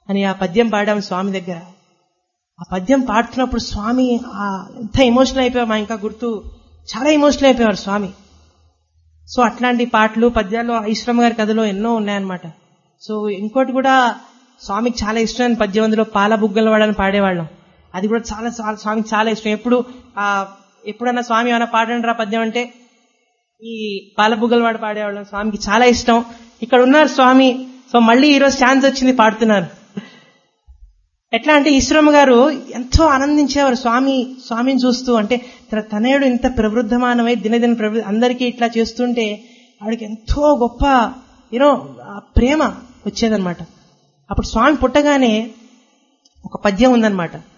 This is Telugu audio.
అని ఆ పద్యం పాడాం స్వామి దగ్గర ఆ పద్యం పాడుతున్నప్పుడు స్వామి ఆ ఎంత ఎమోషనల్ అయిపోయాం మా ఇంకా గుర్తు చాలా ఎమోషనల్ అయిపోయారు స్వామి సో అట్లాంటి పాటలు పద్యాలు ఈశ్వరమ్మ గారి కథలో ఎన్నో ఉన్నాయన్నమాట సో ఇంకోటి కూడా స్వామికి చాలా ఇష్టమైన పద్యం అందులో పాల బుగ్గల వాడని పాడేవాళ్ళం అది కూడా చాలా చాలా స్వామికి చాలా ఇష్టం ఎప్పుడు ఆ ఎప్పుడన్నా స్వామి ఏమైనా పాడండి రా పద్యం అంటే ఈ పాల బుగ్గల వాడు పాడేవాళ్ళం స్వామికి చాలా ఇష్టం ఇక్కడ ఉన్నారు స్వామి సో మళ్ళీ ఈరోజు ఛాన్స్ వచ్చింది పాడుతున్నారు ఎట్లా అంటే ఈశ్వరమ్మ గారు ఎంతో ఆనందించేవారు స్వామి స్వామిని చూస్తూ అంటే తన తనయుడు ఇంత ప్రవృద్ధమానమై దినదిన ప్రవృద్ధి అందరికీ ఇట్లా చేస్తుంటే ఆవిడకి ఎంతో గొప్ప యూనో ప్రేమ వచ్చేదన్నమాట అప్పుడు స్వామి పుట్టగానే ఒక పద్యం ఉందన్నమాట